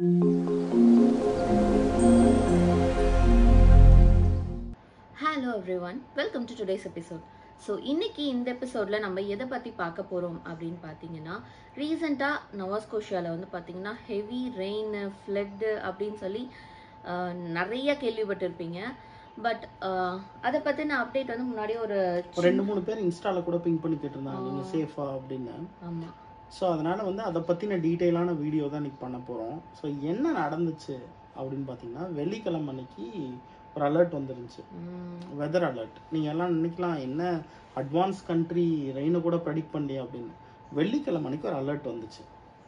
Hello everyone welcome to today's episode so இன்னைக்கு இந்த எபிசோடில் நம்ம எதை பற்றி பார்க்க போகிறோம் அப்படின்னு பார்த்தீங்கன்னா ரீசெண்டாக நவாஸ்கோஷியாவில் வந்து பார்த்தீங்கன்னா ஹெவி ரெயின் ஃப்ளட்டு அப்படின்னு சொல்லி ஆஹ், நிறைய கேள்விப்பட்டிருப்பீங்க பட் அதை பற்றின அப்டேட் வந்து முன்னாடியே ஒரு ஒரு ரெண்டு மூணு பேர் இன்ஸ்டால கூட பிங் பண்ணி கேட்டிருந்தாங்க நீங்க சேஃபா அப்படின்னு ஆமாம் ஸோ அதனால வந்து அதை பத்தின டீட்டெயிலான வீடியோ தான் இன்னைக்கு பண்ண போறோம் ஸோ என்ன நடந்துச்சு அப்படின்னு பார்த்தீங்கன்னா வெள்ளிக்கிழமை அன்னைக்கு ஒரு அலர்ட் வந்துருந்துச்சு வெதர் அலர்ட் நீங்க எல்லாம் நினைக்கலாம் என்ன அட்வான்ஸ் கண்ட்ரி ரெயினை கூட ப்ரெடிக்ட் பண்ணி அப்படின்னு வெள்ளிக்கிழமை அன்னைக்கு ஒரு அலர்ட் வந்துச்சு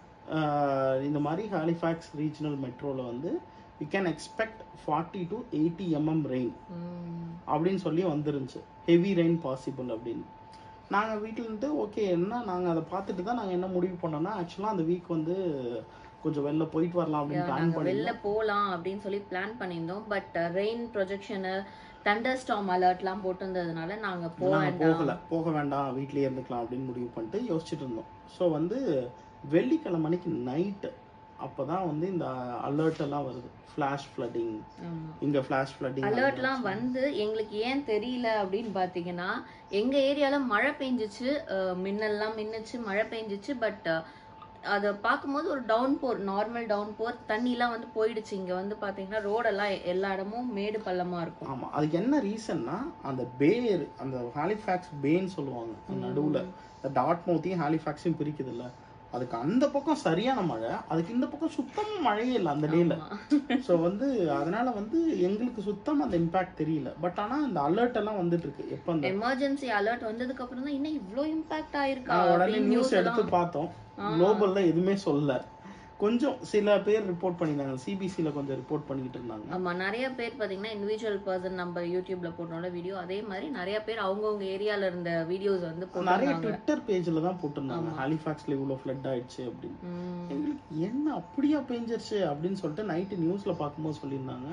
ஆஹ் இந்த மாதிரி ஹாலிஃபேக்ஸ் ரீஜனல் மெட்ரோவில் வந்து you can expect forty to eighty mm rain அப்படின்னு சொல்லி வந்துருந்துச்சு ஹெவி ரெயின் பாசிபிள் அப்படின்னு நாங்கள் வீட்டில் இருந்து ஓகே என்ன நாங்கள் அதை பார்த்துட்டு தான் நாங்கள் என்ன முடிவு பண்ணோம்னா ஆக்சுவலாக அந்த வீக் வந்து கொஞ்சம் வெளில போயிட்டு வரலாம் அப்படின்னு பிளான் நாங்கள் பண்ணி வெளில போகலாம் அப்படின்னு சொல்லி பிளான் பண்ணியிருந்தோம் but rain projection thunder storm அலர்ட்லாம் போட்டிருந்ததுனால நாங்கள் போக நாங்கள் வேண்டாம் போகல போக வேண்டாம் வீட்லயே இருந்துக்கலாம் அப்படின்னு முடிவு பண்ணிட்டு யோசிச்சுட்டு இருந்தோம் ஸோ வந்து வெள்ளிக்கிழமை அன்னைக்கு நைட்டு அப்போ தான் வந்து இந்த அலர்ட் எல்லாம் வருது ஃப்ளாஷ் ஃப்ளட்டிங் ஆமா இங்கே ஃப்ளாஷ் ஃப்ளட்டிங் அலர்ட்லாம் வந்து எங்களுக்கு ஏன் தெரியல அப்படின்னு பார்த்தீங்கன்னா எங்க ஏரியால மழை பெஞ்சிச்சு அஹ், மின்னல்லாம் மின்னுச்சு மழை பெஞ்சிச்சு பட் அதை பார்க்கும்போது ஒரு downpour normal downpour தண்ணிலாம் வந்து போயிடுச்சு இங்க வந்து பாத்தீங்கன்னா ரோடெல்லாம் எல்லா இடமும் மேடு பள்ளமா இருக்கும் ஆமாம் அதுக்கு என்ன ரீசன்னா அந்த பேர் அந்த ஹாலிஃபேக்ஸ் பேன்னு சொல்லுவாங்க நடுவில் இந்த டாட் மவுத்தையும் ஹாலிஃபேக்ஸையும் பிரிக்குதுல்ல அதுக்கு அந்த பக்கம் சரியான மழை அதுக்கு இந்த பக்கம் சுத்தமா மழையே இல்லை அந்த டேல ஸோ வந்து அதனால வந்து எங்களுக்கு சுத்தமா அந்த இம்பாக்ட் தெரியல பட் ஆனா இந்த அலர்ட் எல்லாம் வந்துட்டு இருக்கு எப்போ அந்த எமர்ஜென்சி அலர்ட் வந்ததுக்கு அப்புறம் தான் இன்னும் இவ்ளோ இம்பாக்ட் ஆயிருக்கா நான் உடனே அப்படின்னு நியூஸ் news எடுத்து எல்லாம் பார்த்தோம் குளோபல்ல எதுவுமே சொல்லல கொஞ்சம் சில பேர் ரிப்போர்ட் பண்ணியிருந்தாங்க சிபிசியில் கொஞ்சம் ரிப்போர்ட் பண்ணிக்கிட்டு இருந்தாங்க ஆமா நிறைய பேர் பாத்தீங்கன்னா இண்டிவிஜுவல் பர்சன் நம்ம யூடியூப்ல போடுறோம்ல வீடியோ அதே மாதிரி நிறைய பேர் அவங்கவங்க ஏரியால இருந்த வீடியோஸ் வந்து நிறைய போட்டிருந்தாங்க ட்விட்டர் பேஜ்ல தான் போட்டிருந்தாங்க ஹாலிஃபேக்ஸ்ல இவ்வளோ ஃப்ளட் ஆயிடுச்சு அப்படின்னு உம் எங்களுக்கு என்ன அப்படியா பெஞ்சிருச்சு அப்படின்னு சொல்லிட்டு நைட்டு நியூஸ்ல பார்க்கும்போது சொல்லியிருந்தாங்க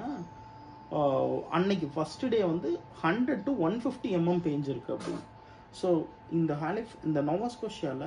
ஆஹ் அன்னைக்கு ஃபர்ஸ்ட் டே வந்து hundred to one fifty mm பெஞ்சிருக்கு அப்படின்னு ஸோ இந்த ஹாலிஃப் இந்த நோவாஸ்கோஷியால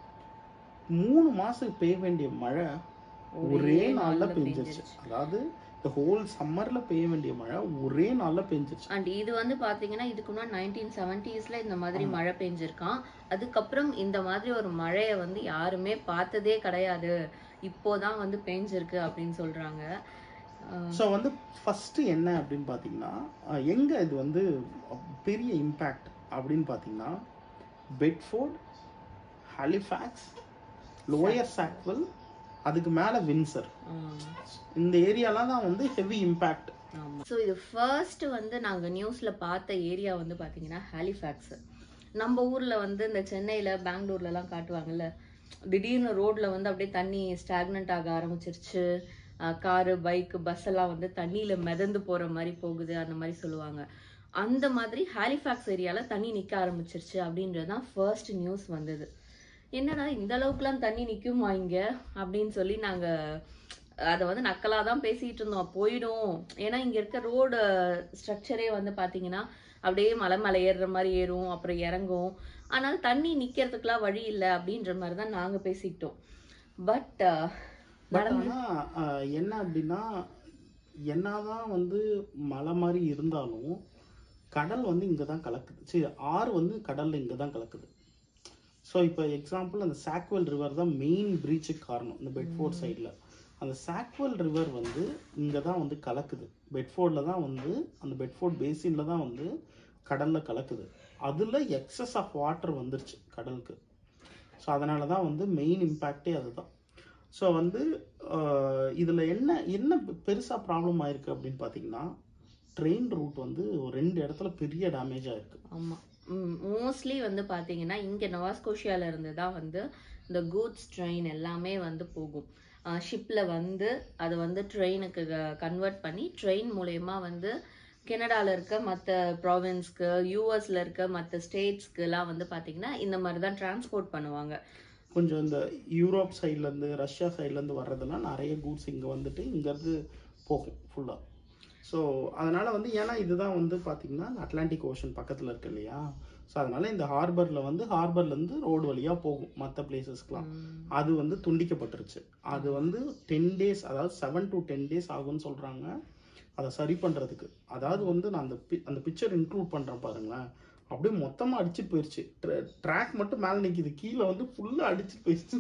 மூணு மாசத்துக்கு பெய்ய வேண்டிய மழை ஒரே நாள்ல பெஞ்சிருச்சு அதாவது இந்த ஹோல் சம்மர்ல பெய்ய வேண்டிய மழை ஒரே நாள்ல பெஞ்சிருச்சு அண்ட் இது வந்து பாத்தீங்கன்னா இதுக்கு முன்னாடி நைன்டீன் செவன்டிஸ்ல இந்த மாதிரி மழை பெஞ்சிருக்கான் அதுக்கப்புறம் இந்த மாதிரி ஒரு மழைய வந்து யாருமே பார்த்ததே கிடையாது இப்போதான் வந்து பெஞ்சிருக்கு அப்படின்னு சொல்றாங்க அஹ் ஸோ வந்து ஃபர்ஸ்ட் என்ன அப்படின்னு பார்த்தீங்கன்னா அஹ், எங்க இது வந்து பெரிய இம்பேக்ட் அப்படின்னு பார்த்தீங்கன்னா பெட்ஃபோர்ட் ஹாலிஃபேக்ஸ் லோயர் சாக்வல் அதுக்கு மேலே வின்சர் ஆஹ் இந்த ஏரியாலாம் தான் வந்து ஹெவி இம்பேக்ட் ஆமா ஸோ இது ஃபர்ஸ்ட் வந்து நாங்க நியூஸ்ல பார்த்த ஏரியா வந்து பாத்தீங்கன்னா ஹாலிஃபேக்ஸ் நம்ம ஊர்ல வந்து இந்த சென்னையில பெங்களூர்ல எல்லாம் காட்டுவாங்கல்ல திடீர்னு ரோட்ல வந்து அப்படியே தண்ணி ஸ்டாக்னண்ட் ஆக ஆரம்பிச்சிருச்சு காரு பைக் பஸ் எல்லாம் வந்து தண்ணியில மிதந்து போற மாதிரி போகுது அந்த மாதிரி சொல்லுவாங்க அந்த மாதிரி ஹாலிஃபேக்ஸ் ஏரியால தண்ணி நிக்க ஆரம்பிச்சிருச்சு அப்படின்றது தான் ஃபர்ஸ்ட் நியூஸ் வந்தது என்னடா இந்த அளவுக்குலாம் தண்ணி நிக்குமா இங்க அப்படின்னு சொல்லி நாங்க அதை வந்து நக்கலா தான் பேசிட்டு இருந்தோம் போயிடும் ஏன்னா இங்க இருக்க ரோடு ஸ்ட்ரக்சரே வந்து பாத்தீங்கன்னா அப்படியே மலை மலை ஏறுற மாதிரி ஏறும் அப்புறம் இறங்கும் ஆனால் தண்ணி நிக்கிறதுக்குலாம் வழி இல்லை அப்படின்ற மாதிரி தான் நாங்க பேசிக்கிட்டோம் பட் பட் ஆனால் என்ன அப்படின்னா என்னதான் வந்து மலை மாதிரி இருந்தாலும் கடல் வந்து இங்கே தான் கலக்குது சரி ஆறு வந்து கடல்ல இங்கே தான் கலக்குது ஸோ இப்போ எக்ஸாம்பிள் அந்த சாக்வெல் ரிவர் தான் மெயின் பிரீச்சுக்கு காரணம் இந்த பெட்ஃபோர்ட் சைடில் அந்த சாக்வெல் ரிவர் வந்து இங்கே தான் வந்து கலக்குது பெட்ஃபோர்டில் தான் வந்து அந்த பெட்ஃபோர்ட் பேசினில் தான் வந்து கடலில் கலக்குது அதில் எக்ஸஸ் ஆஃப் வாட்டர் வந்துருச்சு கடலுக்கு ஸோ அதனால தான் வந்து மெயின் இம்பேக்டே அதுதான் ஸோ வந்து இதில் என்ன என்ன பெருசாக ப்ராப்ளம் ஆயிருக்கு அப்படின்னு பார்த்தீங்கன்னா ட்ரெயின் ரூட் வந்து ஒரு ரெண்டு இடத்துல பெரிய டேமேஜ் ஆயிருக்கு ஆமா மோஸ்ட்லி வந்து பாத்தீங்கன்னா இங்க நவாஸ்கோஷியால இருந்து தான் வந்து இந்த கூட்ஸ் ட்ரெயின் எல்லாமே வந்து போகும் ஷிப்ல வந்து அது வந்து ட்ரெயினுக்கு கன்வெர்ட் பண்ணி ட்ரெயின் மூலயமா வந்து கனடால இருக்க மற்ற ப்ராவின்ஸ்க்கு யூஎஸ்ல இருக்க மற்ற ஸ்டேட்ஸ்க்கு எல்லாம் வந்து பாத்தீங்கன்னா இந்த மாதிரி தான் டிரான்ஸ்போர்ட் பண்ணுவாங்க கொஞ்சம் இந்த யூரோப் சைட்லேருந்து ரஷ்யா சைட்லேருந்து வர்றதெல்லாம் நிறைய கூட்ஸ் இங்கே வந்துட்டு இங்கேருந்து போகும் ஃபுல்லாக ஸோ அதனால் வந்து ஏன்னா இதுதான் வந்து பார்த்திங்கன்னா அட்லாண்டிக் ஓஷன் பக்கத்தில் இருக்கு இல்லையா ஸோ அதனால இந்த ஹார்பர்ல வந்து ஹார்பர்ல இருந்து ரோடு வழியா போகும் மற்ற பிளேசஸ்க்குலாம் அது வந்து துண்டிக்கப்பட்டுருச்சு அது வந்து டென் டேஸ் அதாவது செவன் டு டென் டேஸ் ஆகும்னு சொல்றாங்க அதை சரி பண்றதுக்கு அதாவது வந்து நான் அந்த pi- அந்த பிக்சர் இன்க்ளூட் பண்றேன் பாருங்களேன் அப்படியே மொத்தமா அடிச்சுட்டு போயிருச்சு ட்ராக் மட்டும் மேல நிக்குது கீழே வந்து ஃபுல்லா அடிச்சுட்டு போயிருச்சு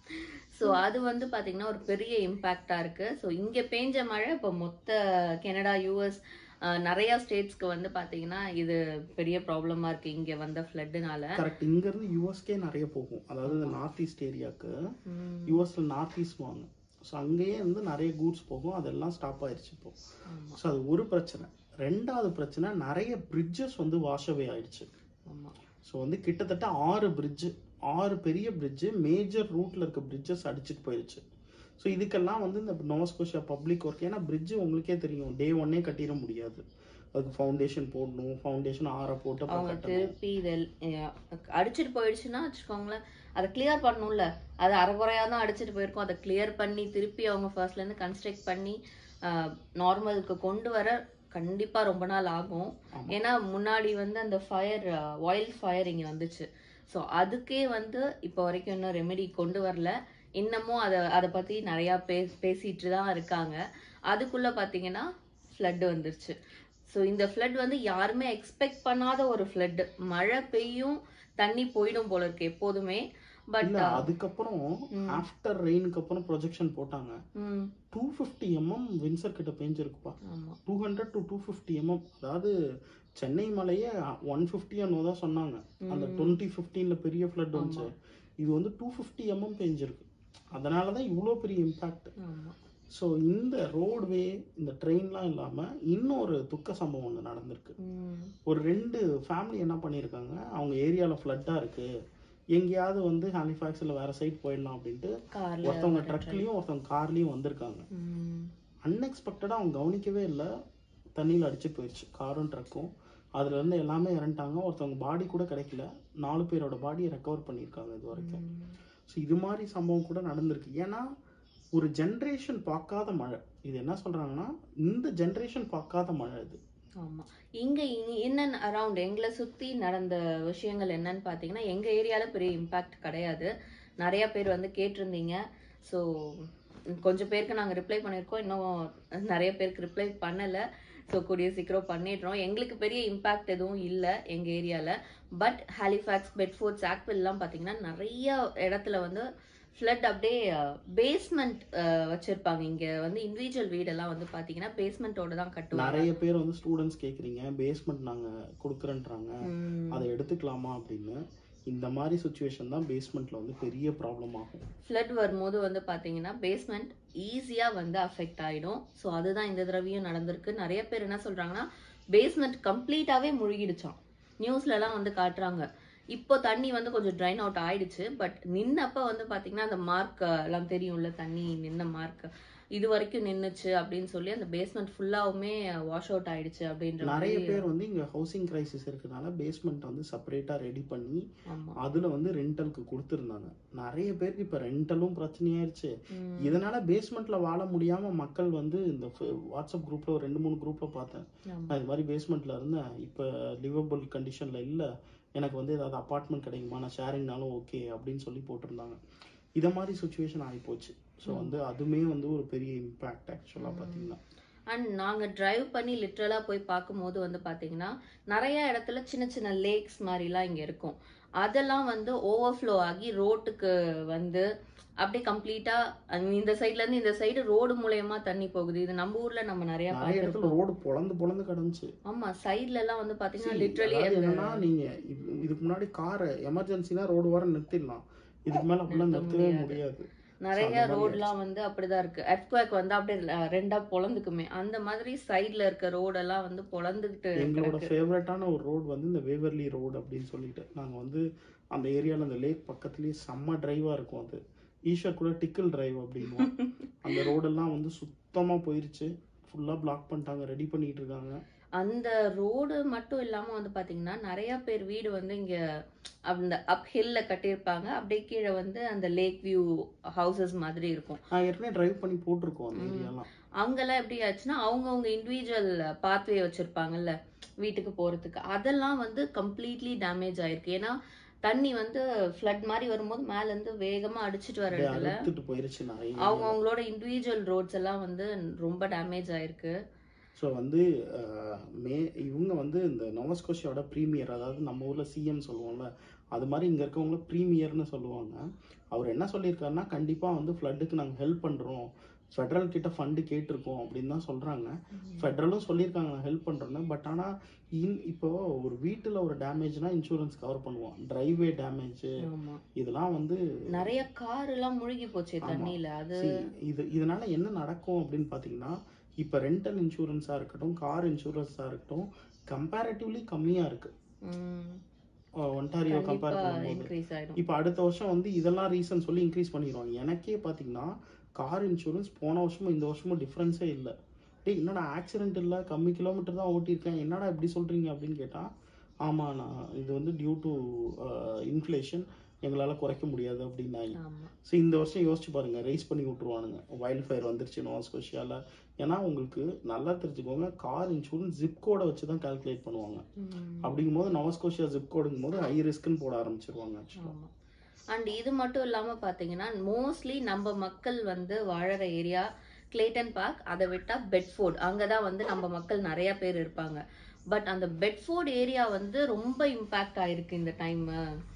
ஸோ அது வந்து பாத்தீங்கன்னா ஒரு பெரிய இம்பாக்டா இருக்கு ஸோ இங்க பேஞ்ச மழை இப்போ மொத்த கனடா யூஎஸ் நிறைய ஸ்டேட்ஸ்க்கு வந்து பாத்தீங்கன்னா இது பெரிய ப்ராப்ளமா இருக்கு இங்க வந்த ஃப்ளட்டுனால கரெக்ட் இங்க இருந்து யூஎஸ்கே நிறைய போகும் அதாவது இந்த நார்த் ஈஸ்ட் ஏரியாவுக்கு யூஎஸ்ல நார்த் ஈஸ்ட் வாங்க ஸோ அங்கேயே வந்து நிறைய கூட்ஸ் போகும் அதெல்லாம் ஸ்டாப் ஆயிருச்சு இப்போ ஆமா ஸோ அது ஒரு பிரச்சனை ரெண்டாவது பிரச்சனை நிறைய பிரிட்ஜஸ் வந்து வாஷ் அவே ஆயிடுச்சு ஆமா ஸோ வந்து கிட்டத்தட்ட ஆறு பிரிட்ஜு ஆறு பெரிய பிரிட்ஜு மேஜர் ரூட்ல இருக்க பிரிட்ஜஸ் அடிச்சிட்டு போயிருச்சு ஸோ இதுக்கெல்லாம் வந்து இந்த நோஸ்கோஷியா பப்ளிக் ஒர்க் ஏன்னா பிரிட்ஜு உங்களுக்கே தெரியும் டே ஒன்னே கட்டிட முடியாது அதுக்கு ஃபவுண்டேஷன் போடணும் ஃபவுண்டேஷன் ஆற போட்டு அப்புறம் அவங்க கட்டணும் திருப்பி இதை அடிச்சிட்டு போயிடுச்சுன்னா வச்சுக்கோங்களேன் அதை கிளியர் பண்ணணும்ல அது அரைகுறையா தான் அடிச்சிட்டு போயிருக்கோம் அதை கிளியர் பண்ணி திருப்பி அவங்க ஃபர்ஸ்ட்ல இருந்து கன்ஸ்ட்ரக்ட் பண்ணி நார்மலுக்கு கொண்டு வர கண்டிப்பா ரொம்ப நாள் ஆகும் ஆமா. ஏன்னா முன்னாடி வந்து அந்த ஃபயர் வைல்ட் ஃபயர் இங்க வந்துச்சு ஸோ அதுக்கே வந்து இப்போ வரைக்கும் இன்னும் ரெமெடி கொண்டு வரல இன்னமும் அதை அதை பத்தி நிறைய பே பேசிட்டு தான் இருக்காங்க அதுக்குள்ள பாத்தீங்கன்னா ஃப்ளட் வந்துருச்சு ஸோ இந்த ஃப்ளட் வந்து யாருமே எக்ஸ்பெக்ட் பண்ணாத ஒரு ஃப்ளட் மழை பெய்யும் தண்ணி போயிடும் போல இருக்கு எப்போதுமே பட் இல்ல அதுக்கப்புறம் ஆஃப்டர் ரெயினுக்கு அப்புறம் ப்ரொஜெக்ஷன் போட்டாங்க ம் டூ ஃபிஃப்டி எம்எம் வின்சர் கிட்ட பேஞ்சிருக்குப்பா ஆமா two hundred to two fifty mm அதாவது சென்னை மலையே ஒன் ஃபிஃப்டி என்னோ தான் சொன்னாங்க அந்த டுவெண்ட்டி ஃபிஃப்டீனில் பெரிய ஃப்ளட் வந்துச்சு இது வந்து டூ ஃபிஃப்டி எம்எம் பேஞ்சிருக்கு அதனால தான் இவ்வளோ பெரிய இம்பேக்ட் ஆமா ஸோ இந்த ரோட்வே இந்த ட்ரெயின்லாம் இல்லாமல் இன்னொரு துக்க சம்பவம் ஒன்று நடந்திருக்கு ம் ஒரு ரெண்டு ஃபேமிலி என்ன பண்ணியிருக்காங்க அவங்க ஏரியாவில் ஃப்ளட்டாக இருக்கு எங்கேயாவது வந்து ஹாலிஃபேக்ஸில் வேற சைட் போயிடலாம் அப்படின்ட்டு கார்ல ஒருத்தவங்க ட்ரக்லயும் ஒருத்தவங்க கார்லயும் வந்திருக்காங்க ம் அன்எக்ஸ்பெக்டடாக அவங்க கவனிக்கவே இல்லை தண்ணியில் அடிச்சு போயிடுச்சு காரும் ட்ரக்கும் அதுல இருந்து எல்லாமே இறந்துட்டாங்க ஒருத்தவங்க பாடி கூட கிடைக்கல நாலு பேரோட பாடியை ரெக்கவர் பண்ணியிருக்காங்க இது வரைக்கும் ஸோ இது மாதிரி சம்பவம் கூட நடந்திருக்கு ஏன்னா ஒரு ஜென்ரேஷன் பார்க்காத மழை இது என்ன சொல்றாங்கன்னா இந்த ஜென்ரேஷன் பார்க்காத மழை இது ஆமா இங்க என்னென்ன அரவுண்ட் எங்களை சுத்தி நடந்த விஷயங்கள் என்னன்னு பாத்தீங்கன்னா எங்க ஏரியால பெரிய இம்பாக்ட் கிடையாது நிறைய பேர் வந்து கேட்டிருந்தீங்க ஸோ கொஞ்சம் பேருக்கு நாங்க ரிப்ளை பண்ணியிருக்கோம் இன்னும் நிறைய பேருக்கு ரிப்ளை பண்ணல ஸோ கூடிய சீக்கிரம் பண்ணிடுறோம் எங்களுக்கு பெரிய இம்பாக்ட் எதுவும் இல்லை எங்க ஏரியால பட் ஹாலிஃபேக்ஸ் பெட்ஃபோர்ட்ஸ் ஆக்வெல்லாம் பாத்தீங்கன்னா நிறைய இடத்துல வந்து ஃப்ளட் அப்படியே பேஸ்மெண்ட் வச்சிருப்பாங்க இங்க வந்து இண்டிவிஜுவல் வீடெல்லாம் வந்து பாத்தீங்கன்னா பேஸ்மெண்ட்டோட தான் கட்டுவாங்க நிறைய பேர் வந்து ஸ்டூடெண்ட்ஸ் கேக்குறீங்க பேஸ்மெண்ட் நாங்க கொடுக்குறேன்றாங்க ம். அதை எடுத்துக்கலாமா அப்படின்னு இந்த மாதிரி சுச்சுவேஷன் தான் பேஸ்மெண்ட்ல வந்து பெரிய ப்ராப்ளம் ஆகும் ஃப்ளட் வரும்போது வந்து பாத்தீங்கன்னா பேஸ்மெண்ட் ஈஸியா வந்து அஃபெக்ட் ஆயிடும் ஸோ அதுதான் இந்த தடவையும் நடந்திருக்கு நிறைய பேர் என்ன சொல்றாங்கன்னா பேஸ்மெண்ட் கம்ப்ளீட்டாவே முழுகிடுச்சாம் நியூஸ்ல எல்லாம் வந்து காட்டுறாங்க இப்போ தண்ணி வந்து கொஞ்சம் ட்ரைன் அவுட் ஆயிடுச்சு பட் நின்னப்ப வந்து பாத்தீங்கன்னா அந்த மார்க் எல்லாம் தெரியும்ல தண்ணி நின்ன மார்க் இது வரைக்கும் நின்னுச்சு அப்படின்னு சொல்லி அந்த பேஸ்மெண்ட் ஃபுல்லாவுமே வாஷ் அவுட் ஆயிடுச்சு அப்படின்ற நிறைய மாதிரி பேர் வந்து இங்க ஹவுசிங் கிரைசிஸ் இருக்கனால பேஸ்மெண்ட் வந்து செப்பரேட்டா ரெடி பண்ணி ஆமா அதுல வந்து ரெண்டலுக்கு கொடுத்துருந்தாங்க நிறைய பேருக்கு இப்ப ரெண்டலும் பிரச்சனையாயிருச்சு ம். இதனால பேஸ்மெண்ட்ல வாழ முடியாம மக்கள் வந்து இந்த ஃப- வாட்ஸ்அப் குரூப்ல ஒரு ரெண்டு மூணு குரூப்ல பார்த்தேன் ஆமா. நான் இது மாதிரி பேஸ்மெண்ட்ல இருந்தேன் இப்ப லிவபிள் கண்டிஷன்ல இல்ல எனக்கு வந்து ஏதாவது அபார்ட்மெண்ட் கிடைக்குமா நான் ஷேரிங்னாலும் ஓகே அப்படின்னு சொல்லி போட்டிருந்தாங்க இத மாதிரி சுச்சுவேஷன் ஆகி போச்சு ஸோ வந்து அதுமே வந்து ஒரு பெரிய இம்பாக்ட் ஆக்சுவலா பாத்தீங்கன்னா அண்ட் நாங்க டிரைவ் பண்ணி லிட்ரலா போய் பார்க்கும்போது வந்து பாத்தீங்கன்னா நிறைய இடத்துல சின்ன சின்ன லேக்ஸ் மாதிரிலாம் இங்க இருக்கும் அதெல்லாம் வந்து ஓவர்ஃப்ளோ ஆகி ரோட்டுக்கு வந்து அப்படியே கம்ப்ளீட்டா இந்த சைடுல இருந்து இந்த சைடு ரோடு மூலியமா தண்ணி போகுது இது நம்ம ஊர்ல நம்ம நிறைய நிறைய பார்த்திருப்போம் இடத்துல ரோடு பொழந்து பொழந்து கிடந்துச்சு ஆமா சைடுல எல்லாம் வந்து பாத்தீங்கன்னா See, லிட்ரலி அதாவது என்னன்னா நீங்க இது- இதுக்கு முன்னாடி காரை எமர்ஜென்சினா ரோடு வர நிறுத்திடலாம் இதுக்கு மேல அப்படிலாம் நிறுத்தவே முடியாது நிறைய அந்த மாதிரி ரோட்லாம் வந்து அப்படிதான் இருக்கு எர்த்குவேக் வந்து அப்படியே ல- ரெண்டா பொழந்துக்குமே அந்த மாதிரி சைடுல இருக்க ரோடெல்லாம் வந்து பொழந்துகிட்டு எங்களோட ஃபேவரட்டான ஒரு ரோடு வந்து இந்த வேவர்லி ரோடு அப்படின்னு சொல்லிட்டு நாங்க வந்து அந்த ஏரியால அந்த லேக் பக்கத்துலயே செம்ம டிரைவா இருக்கும் அது ஈஸ்வர் கூட டிக்கிள் டிரைவ் அப்படின்னுவோம் அந்த ரோடெல்லாம் வந்து சுத்தமா போயிருச்சு ஃபுல்லா பிளாக் பண்ணிட்டாங்க ரெடி பண்ணிட்டு இருக்காங்க அந்த ரோடு மட்டும் இல்லாம வந்து பாத்தீங்கன்னா நிறைய பேர் வீடு வந்து இங்க அந்த அப் ஹில்ல கட்டியிருப்பாங்க அப்படியே கீழே வந்து அந்த லேக் வியூ ஹவுசஸ் மாதிரி இருக்கும் நான் ஏற்கனவே டிரைவ் பண்ணி போட்டிருக்கோம் அந்த ஏரியாலாம் அங்கெல்லாம் எப்படி ஆச்சுன்னா அவங்கவுங்க இண்டிவிஜுவல் பாத்வே வச்சிருப்பாங்கல்ல வீட்டுக்கு போறதுக்கு அதெல்லாம் வந்து கம்ப்ளீட்லி டேமேஜ் ஆயிருக்கு ஏன்னா தண்ணி வந்து ஃப்ளட் மாதிரி வரும்போது மேல இருந்து வேகமா அடிச்சிட்டு வர அப்படியே இடத்துல அறுத்துட்டு போயிருச்சு நிறைய அவங்க அவங்களோட இண்டிவிஜுவல் ரோட்ஸ் எல்லாம் வந்து ரொம்ப டேமேஜ் ஆயிருக்கு ஸோ வந்து அஹ், மே இவங்க வந்து இந்த நோவஸ்கோஷியோட ப்ரீமியர் அதாவது நம்ம ஊரில் சிஎம் சொல்லுவோம்ல அது மாதிரி இங்கே இருக்கவங்கள ப்ரீமியர்னு சொல்லுவாங்க அவர் என்ன சொல்லியிருக்காருன்னா கண்டிப்பாக வந்து ஃப்ளட்டுக்கு நாங்கள் ஹெல்ப் பண்ணுறோம் ஃபெடரல் கிட்ட ஃபண்டு கேட்டிருக்கோம் அப்படின்னு தான் சொல்கிறாங்க ஃபெடரலும் சொல்லியிருக்காங்க நான் ஹெல்ப் பண்ணுறேன்னு பட் ஆனால் இன் இப்போ ஒரு வீட்டில் ஒரு டேமேஜ்னா இன்சூரன்ஸ் கவர் பண்ணுவோம் டிரைவே டேமேஜ் ஆமா இதெல்லாம் வந்து நிறைய கார் எல்லாம் முழுகி போச்சு தண்ணியில அது See, இது இதனால என்ன நடக்கும் அப்படின்னு பார்த்தீங்கன்னா இப்போ ரெண்டல் இன்சூரன்ஸாக இருக்கட்டும் கார் இன்சூரன்ஸாக இருக்கட்டும் கம்பேரிட்டிவ்லி கம்மியாக இருக்கு ஒன்டாரியோ கம்பேர் பண்ணும்போது இன்க்ரீஸ் ஆயிடும் இப்போ அடுத்த வருஷம் வந்து இதெல்லாம் ரீசன் சொல்லி இன்க்ரீஸ் பண்ணிடுவாங்க எனக்கே பார்த்தீங்கன்னா கார் இன்சூரன்ஸ் போன வருஷமும் இந்த வருஷமும் டிஃப்ரென்ஸே இல்லை டேய் என்னடா ஆக்சிடென்ட் இல்லை கம்மி கிலோமீட்டர் தான் ஓட்டியிருக்கேன் என்னடா இப்படி சொல்கிறீங்க அப்படின்னு கேட்டால் ஆமாம் நான் இது வந்து டியூ டு இன்ஃப்ளேஷன் எங்களால் குறைக்க முடியாது அப்படின்னாங்க ஆமா ஸோ இந்த வருஷம் யோசிச்சு பாருங்க ரைஸ் பண்ணி விட்ருவானுங்க வைல்ட் ஃபயர் வந்துருச்சு நோவா ஸ்கோஷியாவில் ஏன்னா உங்களுக்கு நல்லா தெரிஞ்சுக்கோங்க கார் இன்சூரன்ஸ் ஜிப் கோடை வச்சு தான் கால்குலேட் பண்ணுவாங்க ம். அப்படிங்கும்போது நோவஸ்கோஷியா ஜிப் கோடுங்கும் போது ஹை ரிஸ்க்னு போட ஆரம்பிச்சிருவாங்க ஆக்சுவலாக ஆமா அண்ட் இது மட்டும் இல்லாம பாத்தீங்கன்னா மோஸ்ட்லி நம்ம மக்கள் வந்து வாழற ஏரியா கிளேட்டன் பார்க் அதை விட்டா பெட்ஃபோர்ட் அங்கதான் வந்து நம்ம மக்கள் நிறைய பேர் இருப்பாங்க பட் அந்த பெட்ஃபோர்ட் ஏரியா வந்து ரொம்ப இம்பாக்ட் ஆயிருக்கு இந்த டைம்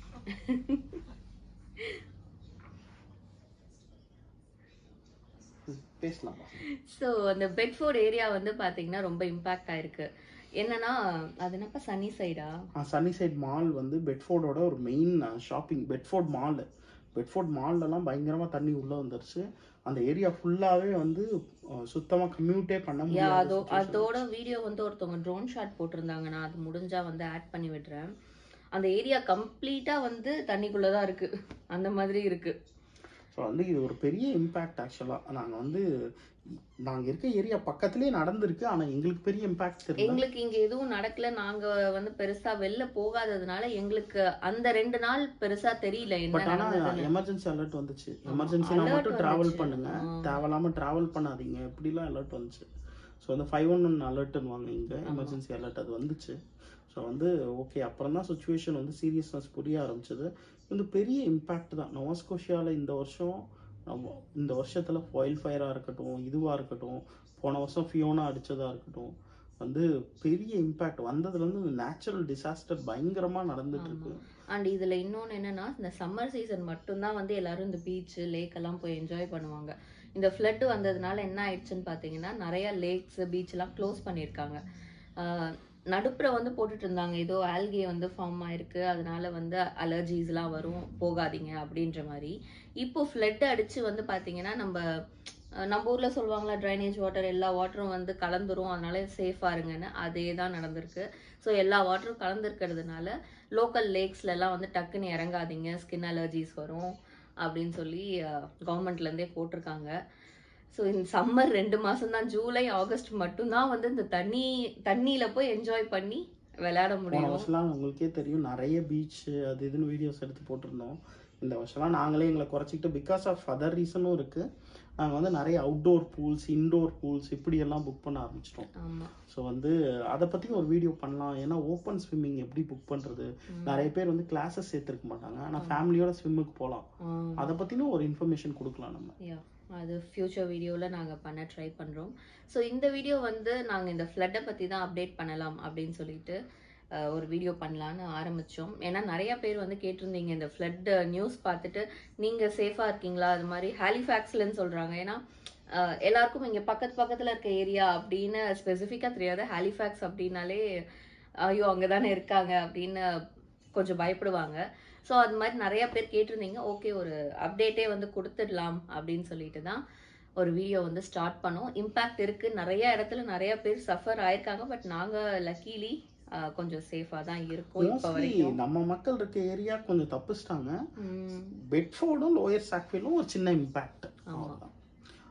பேசலாம் ஸோ அந்த பெட்ஃபோர்ட் ஏரியா வந்து பாத்தீங்கன்னா ரொம்ப இம்பாக்ட் ஆயிருக்கு என்னன்னா அது என்னப்பா சனி சைடா சன்னி சைட் மால் வந்து பெட்ஃபோர்டோட ஒரு main shopping Bedford mall Bedford மால்லலாம் பயங்கரமாக தண்ணி உள்ளே வந்துருச்சு அந்த ஏரியா ஃபுல்லாகவே வந்து அஹ், சுத்தமா கம்யூட்டே பண்ண யா முடியாது அதோ அதோட வீடியோ வந்து ஒருத்தவங்க ட்ரோன் ஷாட் போட்டிருந்தாங்க நான் அது முடிஞ்சா வந்து ஆட் பண்ணி விடுறேன் அந்த ஏரியா கம்ப்ளீட்டா வந்து தண்ணிக்குள்ளதான் இருக்கு அந்த மாதிரி இருக்கு ஸோ வந்து இது ஒரு பெரிய இம்பேக்ட் ஆக்சுவலாக நாங்கள் வந்து நாங்கள் இருக்க ஏரியா பக்கத்துலேயே நடந்திருக்கு ஆனால் எங்களுக்கு பெரிய இம்பேக்ட் தெரியல எங்களுக்கு இங்க எதுவும் நடக்கல நாங்க வந்து பெருசா வெளில போகாததுனால எங்களுக்கு அந்த ரெண்டு நாள் பெருசா தெரியல என்ன பட் ஆனால் நடந்ததுன்னு எமர்ஜென்சி அலர்ட் வந்துச்சு எமர்ஜென்சினா alert மட்டும் ட்ராவல் வந்துச்சு. பண்ணுங்க ஆ. தேவையில்லாம ட்ராவல் பண்ணாதீங்க இப்படிலாம் அலர்ட் வந்துச்சு ஸோ வந்து ஃபைவ் ஒன் ஒன் அலர்ட்னுவாங்க இங்கே எமர்ஜென்சி அலர்ட் அது வந்துச்சு ஸோ வந்து ஓகே அப்புறம் தான் சுச்சுவேஷன் வந்து சீரியஸ்னஸ் புரிய ஆரம்பிச்சது வந்து பெரிய இம்பேக்ட் தான் நோவாஸ்கோஷியாவில் இந்த வருஷம் நம்ம இந்த வருஷத்தில் ஃபாயில் ஃபயராக இருக்கட்டும் இதுவாக இருக்கட்டும் போன வருஷம் ஃபியோனா அடிச்சதாக இருக்கட்டும் வந்து பெரிய இம்பேக்ட் வந்ததுலேருந்து நேச்சுரல் டிசாஸ்டர் பயங்கரமாக நடந்துட்டு இருக்கு அண்ட் இதுல இன்னொன்னு என்னன்னா இந்த சம்மர் சீசன் மட்டும்தான் வந்து எல்லாரும் இந்த பீச் லேக் எல்லாம் போய் என்ஜாய் பண்ணுவாங்க இந்த ஃப்ளட் வந்ததுனால என்ன ஆயிடுச்சுன்னு பாத்தீங்கன்னா நிறைய லேக்ஸ் பீச் எல்லாம் க்ளோஸ் பண்ணியிருக்காங்க ஆஹ் நடுப்புற வந்து போட்டுட்டு இருந்தாங்க ஏதோ ஆல்கே வந்து ஃபார்ம் ஆயிருக்கு அதனால வந்து அலர்ஜிஸ்லாம் வரும் போகாதீங்க அப்படின்ற மாதிரி இப்போ ஃப்ளட் அடிச்சு வந்து பாத்தீங்கன்னா நம்ம அஹ் நம்ம ஊர்ல சொல்லுவாங்களா ட்ரைனேஜ் வாட்டர் எல்லா வாட்டரும் வந்து கலந்துரும் அதனால சேஃபா இருங்கன்னு அதே தான் நடந்திருக்கு ஸோ எல்லா வாட்டரும் கலந்துருக்கிறதுனால லோக்கல் லேக்ஸ்ல எல்லாம் வந்து டக்குன்னு இறங்காதீங்க ஸ்கின் அலர்ஜிஸ் வரும் அப்படின்னு சொல்லி கவர்மெண்ட்ல இருந்தே போட்டிருக்காங்க ஸோ இந்த சம்மர் ரெண்டு மாசம் தான் ஜூலை ஆகஸ்ட் மட்டும்தான் வந்து இந்த தண்ணி தண்ணியில போய் என்ஜாய் பண்ணி விளையாட போன முடியும் வருஷம்லாம் உங்களுக்கே தெரியும் நிறைய பீச் அது இதுன்னு வீடியோஸ் எடுத்து போட்டிருந்தோம் இந்த வருஷம்லாம் நாங்களே எங்களை குறைச்சிக்கிட்டு பிகாஸ் ஆஃப் அதர் ரீசனும் இருக்கு நாங்கள் வந்து நிறைய அவுட்டோர் பூல்ஸ் இன்டோர் பூல்ஸ் இப்படி எல்லாம் புக் பண்ண ஆரம்பிச்சிட்டோம் ஆமா ஸோ வந்து அதை பற்றி ஒரு வீடியோ பண்ணலாம் ஏன்னா ஓப்பன் ஸ்விம்மிங் எப்படி புக் பண்ணுறது நிறைய பேர் வந்து கிளாஸஸ் சேர்த்துருக்க மாட்டாங்க ஆனால் ஃபேமிலியோட ஸ்விம்முக்கு போகலாம் ஆஹ் அதை பற்றின ஒரு இன்ஃபர்மேஷன் கொடுக்கலாம் நம்ம யா அது ஃப்யூச்சர் வீடியோவில் நாங்கள் பண்ண ட்ரை பண்ணுறோம் ஸோ இந்த வீடியோ வந்து நாங்கள் இந்த ஃப்ளட்டை பற்றி தான் அப்டேட் பண்ணலாம் அப்படின்னு சொல்லிட்டு அஹ், ஒரு வீடியோ பண்ணலான்னு ஆரம்பித்தோம் ஏன்னா நிறைய பேர் வந்து கேட்டிருந்தீங்க இந்த ஃப்ளட் நியூஸ் பார்த்துட்டு நீங்கள் சேஃபாக இருக்கீங்களா அது மாதிரி ஹாலிஃபேக்ஸ்லன்னு சொல்கிறாங்க ஏன்னா அஹ், எல்லாருக்கும் இங்கே பக்கத்து பக்கத்தில் இருக்க ஏரியா அப்படின்னு ஸ்பெசிஃபிக்காக தெரியாது ஹாலிஃபேக்ஸ் அப்படின்னாலே ஐயோ அங்கே தானே இருக்காங்க அப்படின்னு கொஞ்சம் பயப்படுவாங்க ஸோ அது மாதிரி நிறைய பேர் கேட்டிருந்தீங்க ஓகே ஒரு அப்டேட்டே வந்து கொடுத்துடலாம் அப்படின்னு சொல்லிட்டு தான் ஒரு வீடியோ வந்து ஸ்டார்ட் பண்ணோம் இம்பேக்ட் இருக்கு நிறைய இடத்துல நிறைய பேர் சஃபர் ஆயிருக்காங்க பட் நாங்க லக்கீலி கொஞ்சம் சேஃபா தான் இருக்கோம் இப்போ மோஸ்ட்லி வரைக்கும் நம்ம மக்கள் இருக்க ஏரியா கொஞ்சம் தப்பிச்சிட்டாங்க உம், பெட்ஃபோர்டும் லோயர் சாக்ஃபீல்டும் ஒரு சின்ன இம்பேக்ட் ஆமா. அவ்வளோதான்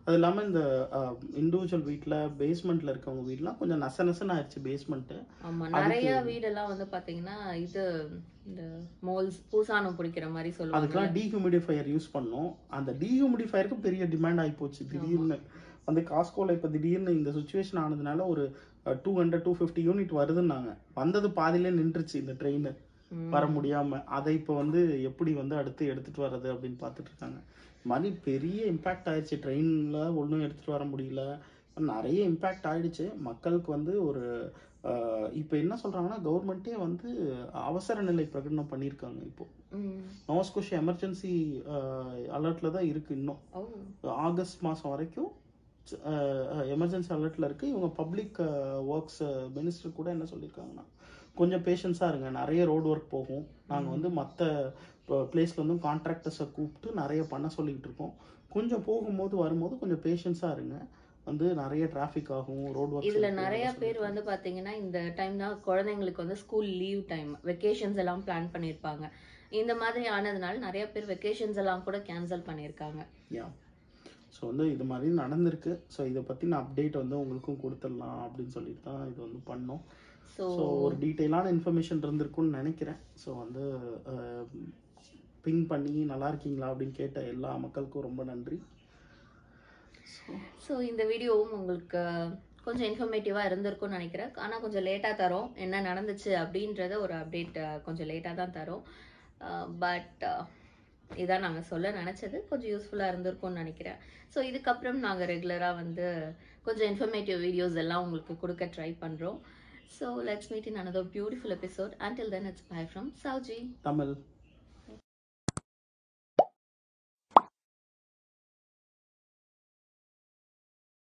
அது இல்லாமல் இந்த இண்டிவிஜுவல் வீட்டில் பேஸ்மெண்ட்டில் இருக்கவங்க வீட்லாம் கொஞ்சம் நச நசன்னு ஆயிடுச்சு பேஸ்மெண்ட்டு ஆமா நிறைய வீடெல்லாம் வந்து பாத்தீங்கன்னா இது இந்த மோல்ஸ் பூசானம் பிடிக்கிற மாதிரி சொல்லுவாங்க அதுக்கெல்லாம் டீஹியூமிடிஃபையர் யூஸ் பண்ணோம் அந்த டீஹியூமிடிஃபையருக்கு பெரிய டிமாண்ட் ஆகி போச்சு திடீர்னு வந்து காஸ்கோல இப்போ திடீர்னு இந்த சுச்சுவேஷன் ஆனதுனால ஒரு two hundred two fifty unit வருதுன்னாங்க வந்தது பாதியிலே நின்றுச்சு இந்த ட்ரெயின் ம். வர முடியாம அதை இப்போ வந்து எப்படி வந்து அடுத்து எடுத்துட்டு வர்றது அப்படின்னு பார்த்துட்டு இருக்காங்க இந்த மாதிரி பெரிய இம்பேக்ட் ஆயிடுச்சு ட்ரெயினில் ஒன்றும் எடுத்துட்டு வர முடியல நிறைய இம்பேக்ட் ஆயிடுச்சு மக்களுக்கு வந்து ஒரு இப்போ என்ன சொல்றாங்கன்னா கவர்மெண்ட்டே வந்து அவசர நிலை பிரகடனம் பண்ணியிருக்காங்க இப்போ ம். நோஸ்கோஷி எமர்ஜென்சி அலர்ட்ல தான் இருக்கு இன்னும் ஓ ஆகஸ்ட் மாதம் வரைக்கும் எமர்ஜென்சி அலர்ட்ல இருக்கு இவங்க பப்ளிக் ஒர்க்ஸ் மினிஸ்டர் கூட என்ன சொல்லியிருக்காங்கன்னா கொஞ்சம் பேஷன்ஸாக இருங்க நிறைய ரோடு ஒர்க் போகும் நாங்கள் வந்து மற்ற பிளேஸ்ல இருந்தும் கான்ட்ராக்டர்ஸை கூப்பிட்டு நிறைய பண்ண சொல்லிக்கிட்டு இருக்கோம் கொஞ்சம் போகும்போது வரும்போது கொஞ்சம் பேஷன்ஸாக இருங்க வந்து நிறைய டிராஃபிக் ஆகும் ரோடு ஒர்க் இதுல நிறைய பேர் வந்து பாத்தீங்கன்னா இந்த டைம் தான் குழந்தைங்களுக்கு வந்து ஸ்கூல் லீவ் டைம் வெக்கேஷன்ஸ் எல்லாம் பிளான் பண்ணியிருப்பாங்க இந்த மாதிரி ஆனதுனால நிறைய பேர் வெக்கேஷன்ஸ் எல்லாம் கூட கேன்சல் பண்ணியிருக்காங்க யா ஸோ வந்து இது மாதிரி நடந்திருக்கு ஸோ இதை பற்றின அப்டேட் வந்து உங்களுக்கும் கொடுத்துடலாம் அப்படின்னு சொல்லிட்டு தான் இது வந்து பண்ணோம் ஸோ ஸோ ஒரு டீட்டெயிலான இன்ஃபர்மேஷன் இருந்திருக்கும்னு நினைக்கிறேன் ஸோ வந்து பிங் பண்ணி நல்லா இருக்கீங்களா அப்படின்னு கேட்ட எல்லா மக்களுக்கும் ரொம்ப நன்றி ஸோ ஸோ இந்த வீடியோவும் உங்களுக்கு கொஞ்சம் இன்ஃபர்மேட்டிவாக இருந்திருக்கும்னு நினைக்கிறேன் ஆனால் கொஞ்சம் லேட்டாக தரோம் என்ன நடந்துச்சு அப்படின்றத ஒரு அப்டேட் கொஞ்சம் லேட்டாக தான் தரோம் பட் இதான் நாங்கள் சொல்ல நினச்சது கொஞ்சம் யூஸ்ஃபுல்லாக இருந்திருக்கும்னு நினைக்கிறேன் ஸோ இதுக்கப்புறம் நாங்கள் ரெகுலராக வந்து கொஞ்சம் இன்ஃபர்மேட்டிவ் வீடியோஸ் எல்லாம் உங்களுக்கு கொடுக்க ட்ரை பண்ணுறோம் so let's meet in another beautiful episode until then it's bye from Sauji Tamil